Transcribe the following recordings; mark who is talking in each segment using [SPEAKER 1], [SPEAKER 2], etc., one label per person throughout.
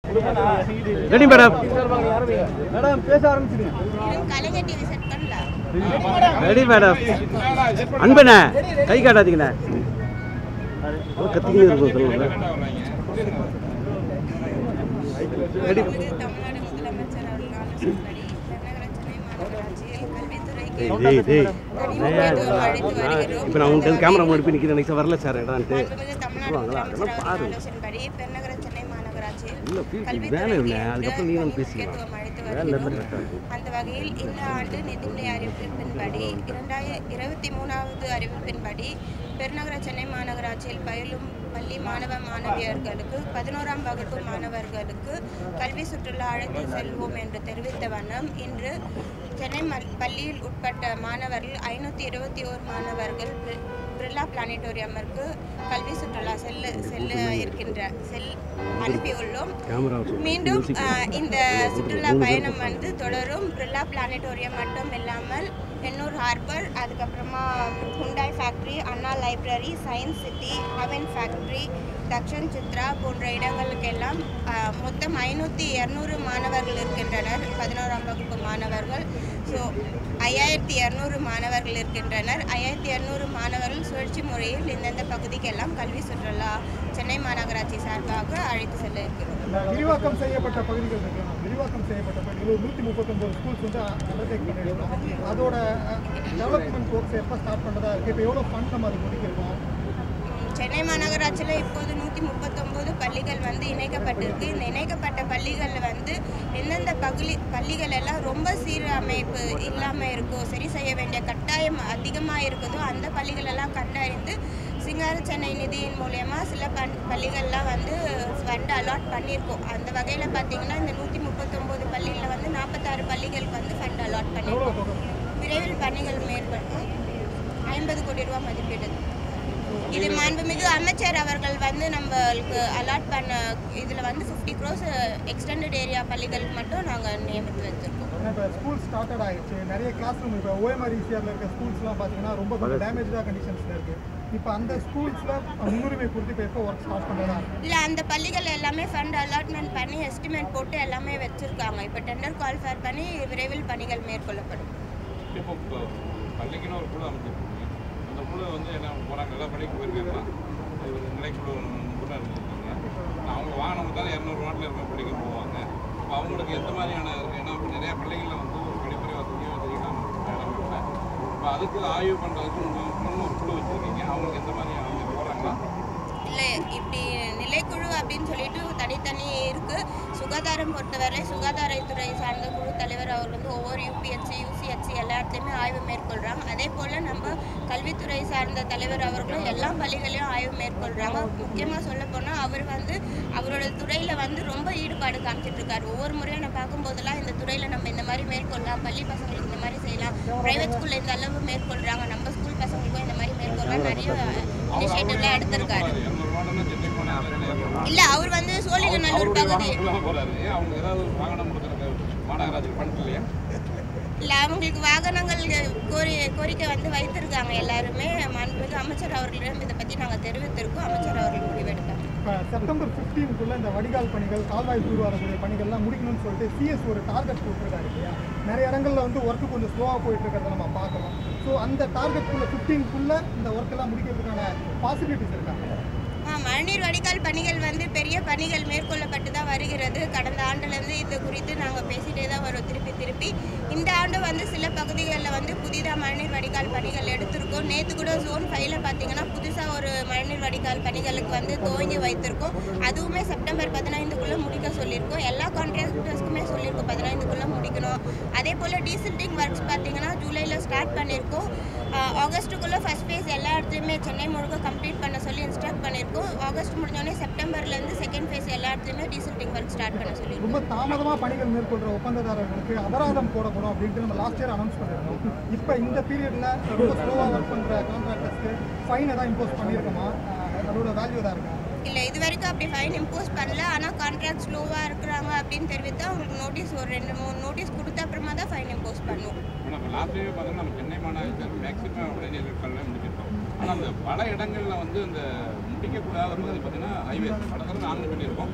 [SPEAKER 1] Ready madam
[SPEAKER 2] madam பேச ஆரம்பிச்சிடுங்க
[SPEAKER 3] Kalaignar TV set பண்ணல
[SPEAKER 1] ரெடி மேடம் அன்பண்ணே கை காட்டாதீங்கண்ணே கத்திக்கினே இருக்கும் சொல்லுங்க ரெடி
[SPEAKER 3] தமிழ்நாடு முதலமைச்சர் அவர்கள் ஆலோசனைப்படி பெருநகர சென்னை மாநகராட்சியில் கல்வித்துறைக்கு
[SPEAKER 1] டேய் டேய்
[SPEAKER 3] தனி முக்கியத்துவம் அளித்து வருகிறோம்
[SPEAKER 1] இப்போ நான் உங்களுக்கு கேமரா முன்னாடி நிற்கிறேன் நினைச்சா வரல சார் இடான்ட்டு
[SPEAKER 3] மாண்புமிகு தமிழ்நாடு
[SPEAKER 1] சொல்லுவாங்களா?
[SPEAKER 3] முதலமைச்சர்
[SPEAKER 1] அதெல்லாம் பாரு.
[SPEAKER 3] அவர்கள் ஆலோசனைப்படி பெருநகர சென்னை மாநகராட்சியில்
[SPEAKER 1] இல்லை ஃபீல்
[SPEAKER 3] கல்வித்துறைக்கு
[SPEAKER 1] வேலை இல்லை
[SPEAKER 3] என்று
[SPEAKER 1] அதுக்கப்புறம் நீ
[SPEAKER 3] தனி
[SPEAKER 1] வந்து பேசிக்கலாம்
[SPEAKER 3] முக்கியத்துவம் அளித்து
[SPEAKER 1] வேலை இருந்தால்
[SPEAKER 3] வருகிறோம்
[SPEAKER 1] கரெக்டாக இருக்கும்
[SPEAKER 3] அந்த வகையில் இந்த ஆண்டு நிதிநிலை அறிவிப்பின்படி இரண்டாயிர இருபத்தி மூணாவது அறிவிப்பின்படி பெருநகர சென்னை மாநகராட்சியில் பயிலும் பள்ளி மாணவ மாணவியர்களுக்கு பதினோராம் வகுப்பு மாணவர்களுக்கு கல்வி சுற்றுலா அழைத்து செல்வோம் என்று தெரிவித்த வண்ணம் இன்று சென்னை மல்- பள்ளியில் உட்பட்ட மாணவர்கள் ஐநூற்றி இருபத்தி ஓர் மாணவர்கள் பிர்- பிர்லா பிளானட்டோரியமிற்கு கல்வி சுற்றுலா செல்ல செல்ல இருக்கின்ற செல் அனுப்பியுள்ளோம்
[SPEAKER 1] கேமரா
[SPEAKER 3] மீண்டும் அஹ், இந்த சுற்றுலா பயணம் வந்து தொடரும் பிர்லா பிளானட்டோரியம் மட்டும் இல்லாமல் எண்ணூர் ஹார்பர் அதுக்கப்புறமா Hyundai factory Anna library science city அவன் ஃபேக்ட்ரி தக்ஷன் சித்ரா போன்ற இடங்களுக்கெல்லாம் அஹ், மொத்தம் ஐநூற்றி இரநூறு மாணவர்கள் இருக்கின்றனர் பதினோராம் வகுப்பு மாணவர்கள் ஸோ ஐயாயிரத்தி இரநூறு மாணவர்கள் இருக்கின்றனர் ஐயாயிரத்தி இரநூறு மாணவர்கள் சுழற்சி முறையில் இந்தந்த பகுதிக்கெல்லாம் கல்வி சுற்றுலா சென்னை மாநகராட்சி சார்பாக அழைத்து செல்ல இருக்கிறோம்
[SPEAKER 2] இந்த விரிவாக்கம் செய்யப்பட்ட பகுதிகள் இருக்கு விரிவாக்கம் செய்யப்பட்ட பகுதிகள் ஒரு நூற்றி முப்பத்தொம்பது ஸ்கூல்ஸ் வந்து அண்டர்டேக் பண்ணியிருக்கோம் அதோட டெவலப்மெண்ட் ஒர்க்ஸ் எப்போ ஸ்டார்ட் பண்ணுறதா இருக்குது இப்போ எவ்வளோ ஃபண்ட் நம்ம அது முடிக்கிறோம்
[SPEAKER 3] உம், சென்னை மாநகராட்சியில் இப்போது நூற்றி முப்பத்தொம்போது பள்ளிகள் வந்து இணைக்கப்பட்டிருக்கு இந்த இணைக்கப்பட்ட பள்ளிகளில் வந்து எந்தெந்த பகுதி பள்ளிகள் எல்லாம் ரொம்ப சீரமைப்பு இல்லாமல் இருக்கோ சரி செய்ய வேண்டிய கட்டாயம் அதிகமாக இருக்குதோ அந்த பள்ளிகள் எல்லாம் கண்டறிந்து சிங்கார சென்னை நிதியின் மூலயமா சில பண் பள்ளிகள்லாம் வந்து ஃபண்ட் அலாட் பண்ணியிருக்கோம் அந்த வகையில் பார்த்தீங்கன்னா இந்த நூற்றி முப்பத்தொம்போது பள்ளியில் வந்து நாற்பத்தாறு பள்ளிகளுக்கு வந்து ஃபண்ட் அலாட் பண்ணியிருக்கோம் விரைவில் பணிகள் மேற்பட்டு ஐம்பது கோடி ரூபாய் மதிப்பீடு இது மாண்புமிகு அமைச்சர் அவர்கள் வந்து நம்மளுக்கு அலாட் பண்ண இதில் வந்து ஃபிஃப்டி க்ரோஸ் எக்ஸ்டெண்டட் ஏரியா பள்ளிகளுக்கு மட்டும் நாங்கள் நியமித்து வச்சுருக்கோம்
[SPEAKER 2] ஏன்னா இப்போ ஸ்கூல் ஸ்டார்டட் ஆயிடுச்சு நிறைய கிளாஸ் ரூம் இப்போ ஓஎம்ஆர் ஈசிஆரில் இருக்க ஸ்கூல்ஸ்லாம் பார்த்தீங்கன்னா ரொம்ப கொஞ்சம் டேமேஜாக கண்டிஷன்ஸில் இருக்குது இப்போ அந்த ஸ்கூல்ஸில் முன்னுரிமை கொடுத்து இப்போ எப்போ ஒர்க் ஸ்டார்ட் பண்ணுறதா
[SPEAKER 3] இல்லை அந்த பள்ளிகள் எல்லாமே ஃபண்ட் அலாட்மெண்ட் பண்ணி எஸ்டிமேட் போட்டு எல்லாமே வச்சுருக்காங்க இப்போ டெண்டர் கால் ஃபேர் பண்ணி விரைவில் பணிகள் மேற்கொள்ளப்படும்
[SPEAKER 4] இப்போ இப்போ பள்ளிக்குன்னு ஒரு குழு அமைச்சிருக்கீங்க அந்த குழு வந்து என்ன போகிறாங்க எல்லா பள்ளிக்கு போயிருக்காங்களா ஒரு நிலைக்குழு கூட இருந்திருக்கீங்க அவங்க வாகனம் தான் இரநூறு வாட்டில் இருக்கிற பள்ளிக்கு போவாங்க இப்போ அவங்களுக்கு எந்த மாதிரியான இருக்குது ஏன்னா இப்போ நிறைய பள்ளிகளில் வந்து ஒரு கழிப்பறை வசதியோ வசதிகளாக இடம் இல்லை இப்போ அதுக்கு ஆய்வு பண்ணுறதுக்கு இன்னும் ஒரு குழு வச்சுருக்கீங்க அவங்களுக்கு எந்த மாதிரி அவங்க போகிறாங்களா
[SPEAKER 3] இல்லை இப்படி நிலைக்குழு அப்படின்னு சொல்லிட்டு தனித்தனி இருக்குது சுகாதாரம் பொறுத்தவரை சுகாதாரத்துறை சார்ந்த குழு தலைவர் அவர் வந்து ஒவ்வொரு யூபிஎஸ்சி யூசிஎஸ்சி எல்லா இடத்துலையுமே ஆய்வு மேற்கொள்கிறாங்க அதே போல் நம்ம கல்வித்துறை சார்ந்த தலைவர் அவர்களும் எல்லா பள்ளிகளையும் ஆய்வு மேற்கொள்கிறாங்க முக்கியமாக சொல்ல போனால் அவர் வந்து அவரோட துறையில் வந்து ரொம்ப ஈடுபாடு காமிச்சிட்டு இருக்காரு ஒவ்வொரு முறையும் நான் பார்க்கும்போதெல்லாம் இந்த துறையில் நம்ம இந்த மாதிரி மேற்கொள்ளலாம் பள்ளி பசங்களுக்கு இந்த மாதிரி செய்யலாம் ப்ரைவேட் ஸ்கூலில் இந்த அளவு மேற்கொள்கிறாங்க நம்ம ஸ்கூல் பசங்களுக்கும் இந்த மாதிரி மேற்கொள்ளலாம் நிறைய இனிஷியேட்டிவ்லாம் எடுத்திருக்காரு
[SPEAKER 4] இரநூறு வாட்டில் சென்னை போனால்
[SPEAKER 3] இல்ல அவர் வந்து சோழிங்கநல்லூர்
[SPEAKER 4] அவருடைய
[SPEAKER 3] பகுதி
[SPEAKER 4] வாகனம் ஃபுல்லாக போகிறாரு அவங்க ஏதாவது ஒரு வாகனம் கொடுத்துருக்கு மாநகராட்சி ஃபண்ட் இல்லையா
[SPEAKER 3] இல்ல அவங்களுக்கு வாகனங்கள் கோரி கோரிக்கை வந்து வைத்திருக்காங்க எல்லாருமே மாண்புமிகு அமைச்சர் அவர்களிடம் இதை பத்தி நாங்க தெரிவித்திருக்கோம் அமைச்சர் அவர்கள் முடிவெடுப்பாங்க
[SPEAKER 2] இப்போ செப்டம்பர் ஃபிஃப்டீனுக்குள்ளே இந்த வடிகால் பணிகள் கால்வாய் தூர்வாரக்கூடிய பணிகள்லாம் முடிக்கணும்னு சொல்லிட்டு சிஎஸ் ஒரு டார்கெட் போட்டிருக்காரு இல்லையா நிறைய இடங்கள்ல வந்து ஒர்க்கு கொஞ்சம் ஸ்லோவாக போயிட்டு இருக்கிறத நம்ம பார்க்கலாம் ஸோ அந்த டார்கெட்குள்ளே ஃபிஃப்டீனுக்குள்ளே இந்த ஒர்க்கெல்லாம் முடிக்கிறதுக்கான பாசிபிலிட்டிஸ் இருக்காங்க
[SPEAKER 3] ஆ, மழைநீர் வடிகால் பணிகள் வந்து பெரிய பணிகள் மேற்கொள்ளப்பட்டு தான் வருகிறது கடந்த ஆண்டுலேருந்து இது குறித்து நாங்கள் பேசிட்டே தான் வரோம் திருப்பி திருப்பி இந்த ஆண்டு வந்து சில பகுதிகளில் வந்து புதிதாக மழைநீர் வடிகால் பணிகள் எடுத்திருக்கோம் நேற்று கூட ஜோன் ஃபைவ்ல பார்த்தீங்கன்னா புதுசாக ஒரு மழைநீர் வடிகால் பணிகளுக்கு வந்து துவங்கி வைத்திருக்கோம் அதுவுமே செப்டம்பர் பதினைந்துக்குள்ளே முடிக்க சொல்லியிருக்கோம் எல்லா கான்ட்ராக்டர்ஸ்க்குமே சொல்லியிருக்கோம் பதினைந்துக்குள்ளே முடிக்கணும் அதே போல் டீசல்டிங் ஒர்க்ஸ் பார்த்தீங்கன்னா ஜூலையில் ஸ்டார்ட் பண்ணியிருக்கோம் ஆஹ் ஆகஸ்ட்டுக்குள்ளே ஃபர்ஸ்ட் ஃபேஸ் எல்லா இடத்துலையுமே சென்னை முழுக்க கம்ப்ளீட் பண்ண சொல்லி இன்ஸ்ட்ரக்ட் பண்ணியிருக்கோம் ஆகஸ்ட் முடிஞ்சோடனே செப்டம்பர்லேருந்து செகண்ட் ஃபேஸ் எல்லா இடத்துலையுமே டீசல்டிங் ஒர்க் ஸ்டார்ட் பண்ண சொல்லியிருக்கோம்
[SPEAKER 2] ரொம்ப தாமதமாக பணிகள் மேற்கொள்கிற ஒப்பந்ததாரர்களுக்கு அபராதம் போடப்படும் அப்படின்ட்டு நம்ம லாஸ்ட் இயர் அனௌன்ஸ் பண்ணியிருந்தோம் இப்போ இந்த பீரியடில் ரொம்ப ஸ்லோவாக ஒர்க் பண்ணுற கான்ட்ராக்டர்ஸ்க்கு ஃபைன் ஏதாவது இம்போஸ் பண்ணியிருக்கோமா அஹ் அதோட வேல்யூ தான் இருக்கா
[SPEAKER 3] இல்லை இது வரைக்கும் அப்படி ஃபைன் இம்போஸ் பண்ணல ஆனால் கான்ட்ராக்ட் ஸ்லோவாக இருக்கிறாங்க அப்படின்னு தெரிவித்தா அவங்களுக்கு நோட்டீஸ் ஒரு ரெண்டு மூணு நோட்டீஸ் கொடுத்த அப்புறமா தான் ஃபைன் இம்போஸ் பண்ணுவோம்
[SPEAKER 4] ஆனால் இப்போ லாஸ்ட் இயர் பார்த்தீங்கன்னா நம்ம சென்னை மாநகரத்தில் மேக்ஸிமம் விளைநிலை கல்வி முடிச்சிருக்கோம் ஆனால் அந்த பல இடங்களில் வந்து இந்த முடிக்கக்கூடாத பகுதி பார்த்தீங்கன்னா ஹைவேஸ் பல தடவை நாங்கள் பண்ணியிருக்கோம்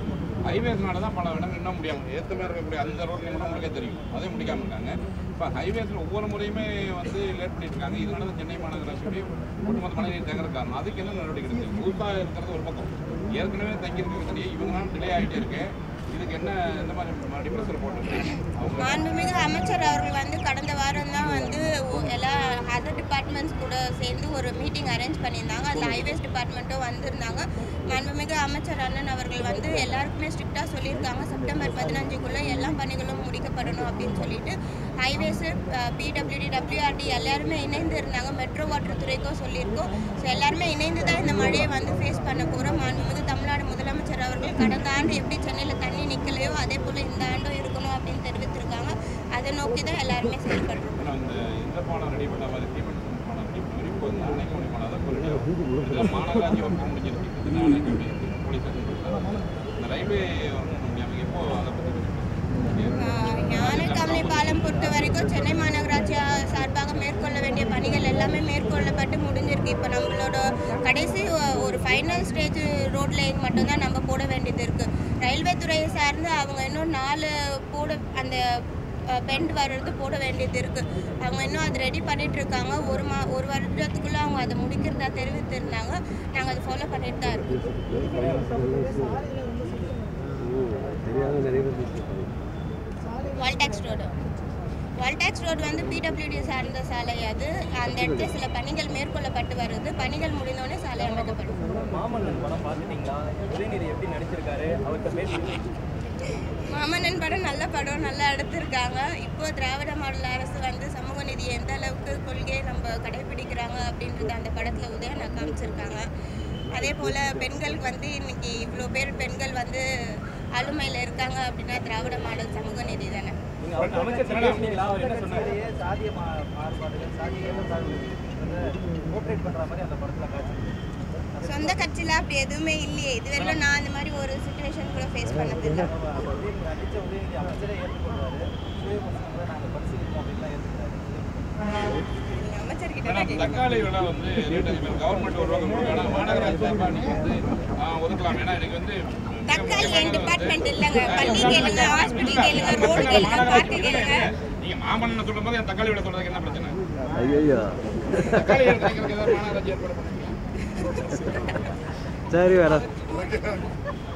[SPEAKER 4] ஹைவேஸ்னால தான் பல இடங்கள் இன்னும் முடியாமல் ஏற்கனவே இருக்கக்கூடிய அந்த ரோட்லையும் கூட உங்களுக்கே தெரியும் அதே முடிக்காம இருக்காங்க இப்போ ஹைவேஸில் ஒவ்வொரு முறையுமே வந்து லேட் பண்ணிட்டு இருக்காங்க இதனால தான் சென்னை மாநகராட்சியுடைய ஒட்டுமொத்த மழைநீர் தேங்குற காரணம் அதுக்கு என்ன நடவடிக்கை எடுத்து புதுசாக இருக்கிறது ஒரு பக்கம் ஏற்கனவே தங்கியிருக்க தண்ணி இவங்களாம் டிலே ஆகிட்டே இருக்கு இதுக்கு என்ன இந்த மாதிரி மறுபடியும் ப்ரெஷர் போட்டுருக்கீங்க அவங்க
[SPEAKER 3] மாண்புமிகு அமைச்சர் அவர்கள் வந்து கடந்த வாரம் தான் வந்து ஒ- எல்லா அதர் டிபார்ட்மெண்ட்ஸ் கூட சேர்ந்து ஒரு மீட்டிங் அரேஞ்ச் பண்ணியிருந்தாங்க அதில் ஹைவேஸ் டிபார்ட்மெண்ட்டும் வந்திருந்தாங்க மாண்புமிகு அமைச்சர் அண்ணன் அவர்கள் வந்து எல்லாருக்குமே ஸ்ட்ரிக்டாக சொல்லியிருக்காங்க செப்டம்பர் பதினஞ்சுக்குள்ளே எல்லா பணிகளும் முடிக்கப்படணும் அப்படின்னு சொல்லிட்டு ஹைவேஸு பிடபிள்யூடி டபிள்யூஆர்டி எல்லாருமே இணைந்து இருந்தாங்க மெட்ரோ வாட்டர் துறைக்கும் சொல்லியிருக்கோம் ஸோ எல்லாருமே இணைந்து தான் இந்த மழையை வந்து ஃபேஸ் பண்ண போகிறோம் மாண்புமிகு தமிழ்நாடு முதலமைச்சர் அவர்கள் கடந்த ஆண்டு எப்படி சென்னையில் தண்ணி நிற்கலையோ அதே போல் இந்த ஆண்டும் இருக்கணும் அப்படின்னு தெரிவித்திருக்காங்க அதை நோக்கி தான் எல்லாருமே செயல்படுறோம்
[SPEAKER 4] இப்போ இந்த இந்த பாலம் ரெடி பண்ண மாதிரி தீபன் பாலம் ரெடி பண்ண மாதிரி இப்போ இந்த அணைக்க முடியும் பாலம் தான் ரெடி ஆகும் மாநகராட்சி ஒர்க் முடிஞ்சிருக்கு இந்த அணைக்க முடியாது போலீஸ் இந்த ரயில்வே ஒர்க் முடியாமல் எப்போ அதை பற்றி
[SPEAKER 3] ஞானக்கமலை பாலம் பொறுத்த வரைக்கும் சென்னை மாநகராட்சி சார்பாக மேற்கொள்ள வேண்டிய பணிகள் எல்லாமே மேற்கொள்ளப்பட்டு முடிஞ்சிருக்கு இப்போ நம்மளோட கடைசி ஒ- ஒரு ஃபைனல் ஸ்டேஜ் ரோட் லைன் மட்டும்தான் நம்ம போட வேண்டியது இருக்குது ரயில்வே துறையை சார்ந்து அவங்க இன்னும் நாலு போட அந்த பெண்ட் வர்றது போட வேண்டியது இருக்குது அவங்க இன்னும் அது ரெடி பண்ணிட்டு இருக்காங்க ஒரு மா ஒரு வருடத்துக்குள்ளே அவங்க அதை முடிக்கிறதா தெரிவித்திருந்தாங்க நாங்கள் அதை ஃபாலோ பண்ணிட்டு தான் இருக்கோம்
[SPEAKER 1] தெரியாத நிறைய பேர் பேசியிருக்காங்க
[SPEAKER 3] வால்டாக்ஸ் ரோடு வால்டாக்ஸ் ரோடு வந்து பிடபிள்யூடி சார்ந்த சாலை அது அந்த இடத்துல சில பணிகள் மேற்கொள்ளப்பட்டு வருது பணிகள் முடிந்தோடனே சாலை அமைக்கப்படும்
[SPEAKER 5] மாமன்னன் படம் பார்த்துட்டீங்களா உதயநிதி எப்படி நடிச்சிருக்காரு அவர்கிட்ட பேசி
[SPEAKER 3] மாமன்னன் படம் நல்ல படம் நல்லா எடுத்திருக்காங்க இப்போ திராவிட மாடல் அரசு வந்து சமூக நீதி எந்த அளவுக்கு கொள்கையை நம்ம கடைபிடிக்கிறாங்க அப்படின்றத அந்த படத்தில் உதயனா காமிச்சிருக்காங்க அதே போல் பெண்களுக்கு வந்து இன்னைக்கு இவ்வளோ பேர் பெண்கள் வந்து ஆளுமையில் இருக்காங்க அப்படின்னா திராவிட மாடல் சமூக நீதி தானே
[SPEAKER 5] நீங்க அவர் அமைச்சர் பேசுனீங்களா அவர் என்ன சொன்னாரு சாதிய மா- மாறுபாடுகள் சாதிய போர்ட்ரேட் பண்ற மாதிரி அந்த படத்துல காட்சி
[SPEAKER 3] சொந்த கட்சியில் அப்படி எதுவுமே இல்லையே இதுவரையிலும் நான் அந்த மாதிரி ஒரு சுச்சுவேஷன் கூட ஃபேஸ் பண்ணதில்லை
[SPEAKER 5] அப்ப உதயநிதி நடிச்ச உதயநிதி அமைச்சரே ஏற்றுக்கொள்வாரு சுயபோசங்களை நாங்க பரிசீலிப்போம் அப்படின்லாம் ஏற்றுக்கிறாரு
[SPEAKER 3] அமைச்சர்கிட்ட
[SPEAKER 4] ஏன்னா
[SPEAKER 3] தான் கேட்கணும்.
[SPEAKER 4] தக்காளி விலை வந்து ரேட் அதிகம் கவர்மெண்ட் ஒரு ரூபா கொடுக்கும் ஆனால் மாநகராட்சி சார்பாக நீங்கள் வந்து ஆ, ஒதுக்கலாம் ஏன்னா எனக்கு வந்து
[SPEAKER 3] தக்காளி என் டிபார்ட்மெண்ட் இல்லைங்க பள்ளி கேளுங்க ஹாஸ்பிட்டல் கேளுங்க ரோடு கேளுங்க பார்க்கு கேளுங்க
[SPEAKER 4] நீங்க மாமன்னன் சொல்லும் போது என் தக்காளி விலை சொல்றதுக்கு என்ன பிரச்சனை
[SPEAKER 1] ஐயோ
[SPEAKER 4] தக்காளி எடுக்கிறதுக்கு ஏதாவது மாநகராட்சி ஏற்பாடு பண்ணுங்க
[SPEAKER 1] சரி வேற